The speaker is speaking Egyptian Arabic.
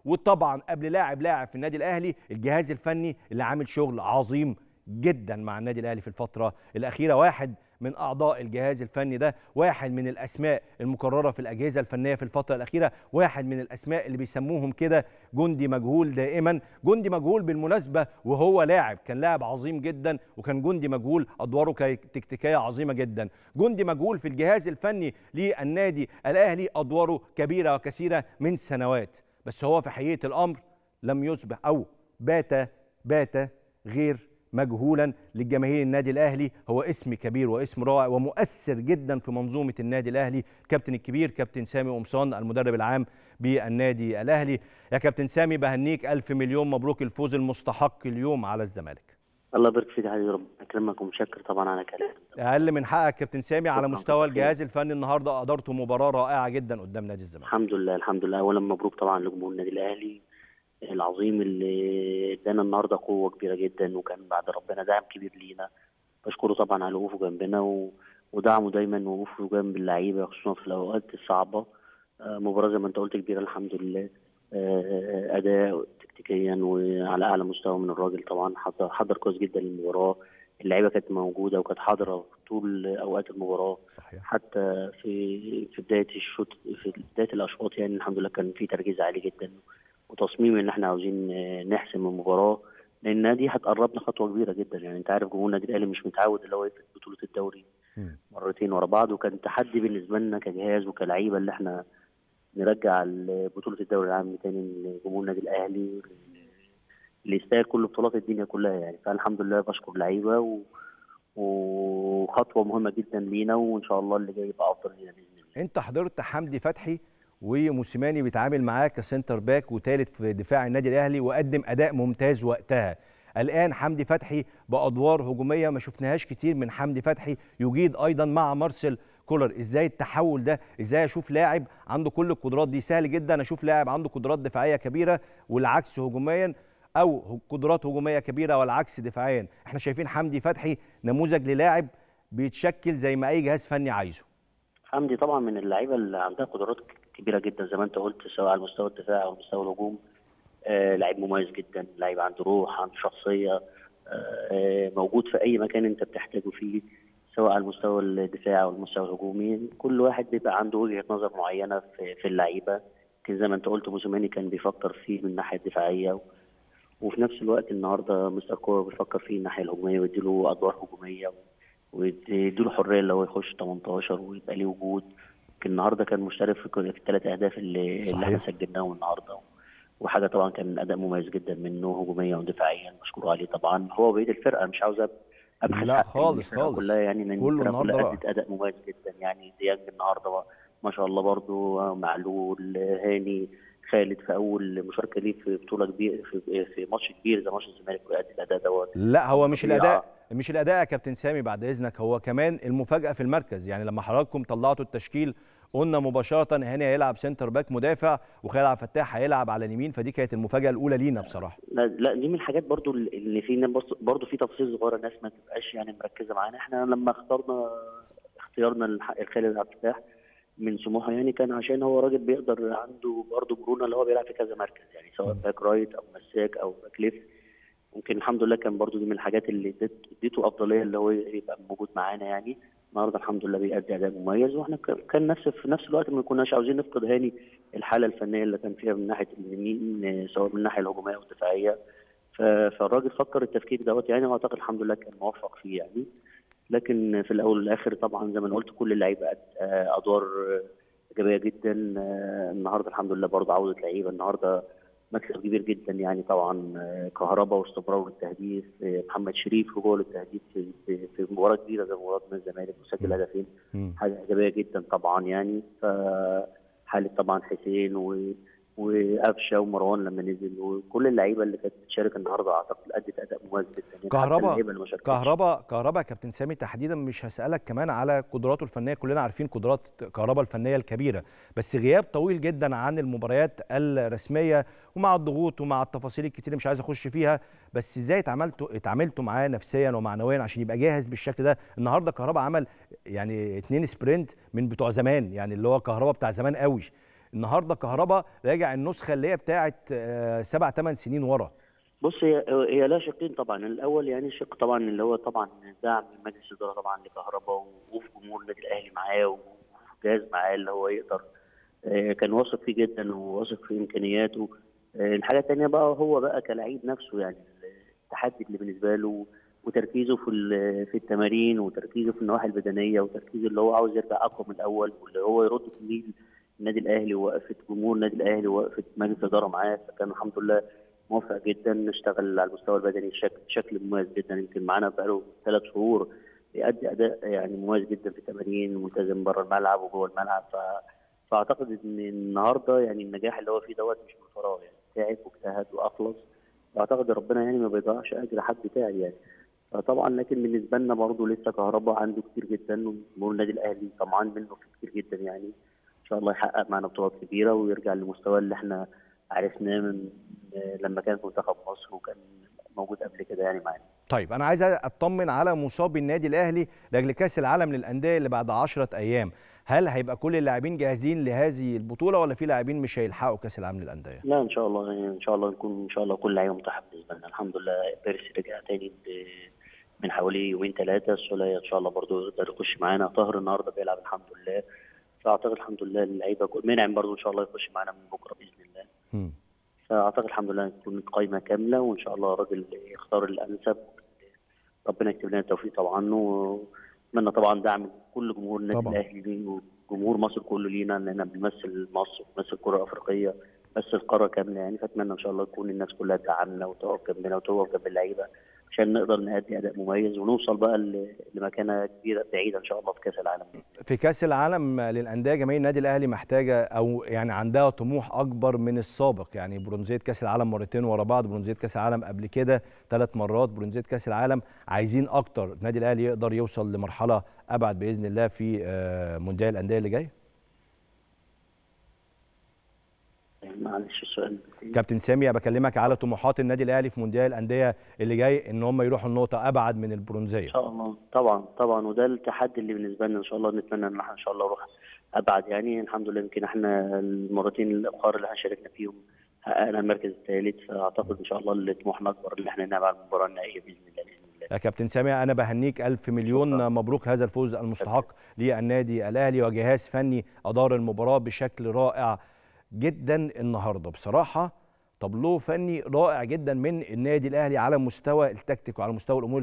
وطبعا قبل لاعب لاعب في النادي الاهلي الجهاز الفني اللي عامل شغل عظيم جدا مع النادي الاهلي في الفتره الاخيره واحد من اعضاء الجهاز الفني ده واحد من الاسماء المكرره في الاجهزه الفنيه في الفتره الاخيره واحد من الاسماء اللي بيسموهم كده جندي مجهول دائما جندي مجهول بالمناسبه وهو لاعب كان لاعب عظيم جدا وكان جندي مجهول ادواره تكتيكيه عظيمه جدا جندي مجهول في الجهاز الفني للنادي الاهلي ادواره كبيره وكثيره من سنوات بس هو في حقيقه الامر لم يصبح او بات بات غير مجهولا للجماهير النادي الاهلي هو اسم كبير واسم رائع ومؤثر جدا في منظومه النادي الاهلي الكابتن الكبير كابتن سامي قمصان المدرب العام بالنادي الاهلي يا كابتن سامي بهنيك الف مليون مبروك الفوز المستحق اليوم على الزمالك الله يبارك فيك يا حبيبي ربنا يكرمك ومشكر طبعا على كلامك اقل من حقك كابتن سامي على مستوى الجهاز الفني النهارده ادرتوا مباراه رائعه جدا قدام نادي الزمالك الحمد لله الحمد لله اولا مبروك طبعا لجمهور النادي الاهلي العظيم اللي ادانا النهارده قوه كبيره جدا وكان بعد ربنا دعم كبير لينا بشكره طبعا على وقوفه جنبنا و... ودعمه دايما وقوفه جنب اللعيبه خصوصا في الاوقات الصعبه مباراه زي ما انت قلت كبيره الحمد لله اداء تكتيكيا وعلى اعلى مستوى من الراجل طبعا حضر, حضر كويس جدا للمباراه اللعيبه كانت موجوده وكانت حاضره طول اوقات المباراه صحيح. حتى في في بدايه الشوط في بدايه الاشواط يعني الحمد لله كان في تركيز عالي جدا وتصميم ان احنا عاوزين نحسم المباراه لان دي هتقربنا خطوه كبيره جدا يعني انت عارف جمهور النادي الاهلي مش متعود اللي هو يفوز بطوله الدوري م. مرتين ورا بعض وكان تحدي بالنسبه لنا كجهاز وكلعيبه اللي احنا نرجع بطوله الدوري العام تاني لجمهور النادي الاهلي اللي يستاهل كل بطولات الدنيا كلها يعني فالحمد لله بشكر اللعيبه و... وخطوه مهمه جدا لينا وان شاء الله اللي جاي يبقى افضل لينا باذن الله انت حضرت حمدي فتحي وموسيماني بيتعامل معاه كسنتر باك وثالث في دفاع النادي الاهلي وقدم اداء ممتاز وقتها الان حمدي فتحي بادوار هجوميه ما شفناهاش كتير من حمدي فتحي يجيد ايضا مع مارسيل كولر ازاي التحول ده ازاي اشوف لاعب عنده كل القدرات دي سهل جدا اشوف لاعب عنده قدرات دفاعيه كبيره والعكس هجوميا او قدرات هجوميه كبيره والعكس دفاعيا احنا شايفين حمدي فتحي نموذج للاعب بيتشكل زي ما اي جهاز فني عايزه حمدي طبعا من اللعيبه اللي عندها قدرات كبيره جدا زي ما انت قلت سواء على مستوى الدفاع او مستوى الهجوم آه لعيب مميز جدا لعيب عنده روح عنده شخصيه آه موجود في اي مكان انت بتحتاجه فيه سواء على المستوى الدفاعي او المستوى الهجومي كل واحد بيبقى عنده وجهه نظر معينه في, في اللعيبه كان زي ما انت قلت موسيماني كان بيفكر فيه من الناحيه الدفاعيه وفي نفس الوقت النهارده مستر كوره بيفكر فيه الناحيه الهجوميه ويديله ادوار هجوميه ويديله حريه اللي هو يخش 18 ويبقى ليه وجود النهارده كان مشترك في الثلاث اهداف اللي, صحيح. اللي احنا سجلناهم النهارده وحاجه طبعا كان اداء مميز جدا منه هجوميا ودفاعيا مشكور عليه طبعا هو بقيه الفرقه مش عاوز ابحث لا حق خالص الفرقة خالص كلها يعني ان كله الفرقه النهارده كلها رائع. ادت اداء مميز جدا يعني ديانج النهارده ما شاء الله برضو معلول هاني خالد في اول مشاركه ليه في بطوله كبيره في, في ماتش كبير زي ماتش الزمالك ويأدي الاداء دوت لا هو مش طبيعة. الاداء مش الاداء يا كابتن سامي بعد اذنك هو كمان المفاجاه في المركز يعني لما حضراتكم طلعتوا التشكيل قلنا مباشره هاني هيلعب سنتر باك مدافع وخالد عبد الفتاح هيلعب على اليمين فدي كانت المفاجاه الاولى لينا بصراحه لا لا دي من الحاجات برضو اللي في ناس برضو في تفاصيل صغيره الناس ما تبقاش يعني مركزه معانا احنا لما اخترنا اختيارنا للح- خالد عبد الفتاح من سموحه يعني كان عشان هو راجل بيقدر عنده برضه مرونه اللي هو بيلعب في كذا مركز يعني سواء باك رايت او مساك او باك ليفت ممكن الحمد لله كان برضه دي من الحاجات اللي ادت- اديته افضليه اللي هو يبقى موجود معانا يعني النهارده الحمد لله بيأدي اداء مميز واحنا ك- كان نفس في نفس الوقت ما كناش عاوزين نفقد هاني الحاله الفنيه اللي كان فيها من ناحيه اليمين آه، سواء من الناحيه الهجوميه والدفاعيه ف- فالراجل فكر التفكير دوت يعني واعتقد الحمد لله كان موفق فيه يعني لكن في الاول والاخر طبعا زي ما أنا قلت كل اللعيبه أد- آه، ادوار آه، ايجابيه جدا آه، النهارده الحمد لله برضه عوده لعيبه النهارده مكسب كبير جدا يعني طبعا آه، كهربا واستمرار التهديف آه، محمد شريف رجوع للتهديف في في في مباراه كبيره زي مباراه من الزمالك وسجل هدفين مم. حاجه ايجابيه جدا طبعا يعني فحاله طبعا حسين و وقفشه ومروان لما نزل وكل اللعيبه اللي كانت بتشارك النهارده اعتقد ادت اداء مميز جدا يعني حتى كهربا اللعيبة اللي ما شاركتش. كهربا كهربا كابتن سامي تحديدا مش هسالك كمان على قدراته الفنيه كلنا عارفين قدرات كهربا الفنيه الكبيره بس غياب طويل جدا عن المباريات الرسميه ومع الضغوط ومع التفاصيل الكتير اللي مش عايز اخش فيها بس ازاي اتعاملتوا اتعاملتوا معاه نفسيا ومعنويا عشان يبقى جاهز بالشكل ده النهارده كهربا عمل يعني اتنين سبرنت من بتوع زمان يعني اللي هو كهربا بتاع زمان قوي النهارده كهربا راجع النسخه اللي هي بتاعه آه، سبع ثمان سنين ورا بص هي هي لها شقين طبعا الاول يعني شق طبعا اللي هو طبعا دعم من مجلس الاداره طبعا لكهرباء وفي جمهور النادي الاهلي معاه وفي جهاز معاه اللي هو يقدر آه، كان واثق فيه جدا وواثق في امكانياته آه، الحاجه الثانيه بقى هو بقى كلاعب نفسه يعني التحدي اللي بالنسبه له وتركيزه في ال- في التمارين وتركيزه في النواحي البدنيه وتركيزه اللي هو عاوز يرجع اقوى من الاول واللي هو يرد تميل النادي الاهلي ووقفه جمهور النادي الاهلي ووقفه مجلس الاداره معاه فكان الحمد لله موفق جدا نشتغل على المستوى البدني بشكل بشكل مميز جدا يمكن معانا بقاله ثلاث شهور بيأدي اداء يعني مميز جدا في التمارين ملتزم بره الملعب وجوه الملعب ف... فاعتقد ان النهارده يعني النجاح اللي هو فيه دوت مش من فراغ يعني تعب واجتهد واخلص واعتقد ربنا يعني ما بيضيعش اجر حد تعب يعني فطبعا لكن بالنسبه لنا برضه لسه كهرباء عنده كتير جدا وجمهور النادي الاهلي طمعان منه في كتير جدا يعني ان شاء الله يحقق معنا بطولات كبيره ويرجع للمستوى اللي احنا عرفناه من لما كان في منتخب مصر وكان موجود قبل كده يعني معانا طيب انا عايز اطمن على مصاب النادي الاهلي لاجل كاس العالم للانديه اللي بعد 10 ايام هل هيبقى كل اللاعبين جاهزين لهذه البطوله ولا في لاعبين مش هيلحقوا كاس العالم للانديه لا ان شاء الله ان شاء الله نكون ان شاء الله كل لعيبه متاحه بالنسبه لنا الحمد لله بيرس رجع تاني ب- من حوالي يومين ثلاثه السولية ان شاء الله برضو يقدر يخش معانا طاهر النهارده بيلعب الحمد لله فاعتقد الحمد لله اللعيبه كل- منعم برضو ان شاء الله يخش معانا من بكره باذن الله مم. فاعتقد الحمد لله تكون قائمه كامله وان شاء الله الراجل يختار الانسب ربنا يكتب لنا التوفيق طبعا واتمنى طبعا دعم كل جمهور النادي طبعاً. الاهلي ليه وجمهور مصر كله لينا لان بنمثل مصر بنمثل الكره الافريقيه بس القاره كامله يعني فاتمنى ان شاء الله تكون الناس كلها تدعمنا وتقف جنبنا وتقف جنب اللعيبه عشان نقدر نأدي اداء مميز ونوصل بقى ل- لمكانه كبيره بعيده ان شاء الله في كاس العالم في كاس العالم للانديه جماهير النادي الاهلي محتاجه او يعني عندها طموح اكبر من السابق يعني برونزيه كاس العالم مرتين ورا بعض برونزيه كاس العالم قبل كده ثلاث مرات برونزيه كاس العالم عايزين اكتر النادي الاهلي يقدر يوصل لمرحله ابعد باذن الله في آه، مونديال الانديه اللي جاي معلش السؤال كابتن سامي أنا بكلمك على طموحات النادي الاهلي في مونديال الانديه اللي جاي ان هم يروحوا النقطه ابعد من البرونزيه ان شاء الله طبعا طبعا وده التحدي اللي بالنسبه لنا ان شاء الله نتمنى ان احنا ان شاء الله نروح ابعد يعني الحمد لله يمكن احنا المرتين الاخر اللي احنا شاركنا فيهم حققنا المركز الثالث فاعتقد ان شاء الله اللي طموحنا اكبر اللي احنا نلعب المباراه النهائيه باذن الله باذن الله يا كابتن سامي انا بهنيك الف مليون مبروك هذا الفوز المستحق للنادي الاهلي وجهاز فني ادار المباراه بشكل رائع جدا النهارده بصراحه طابلوه فني رائع جدا من النادي الاهلي على مستوى التكتيك وعلى مستوى الامور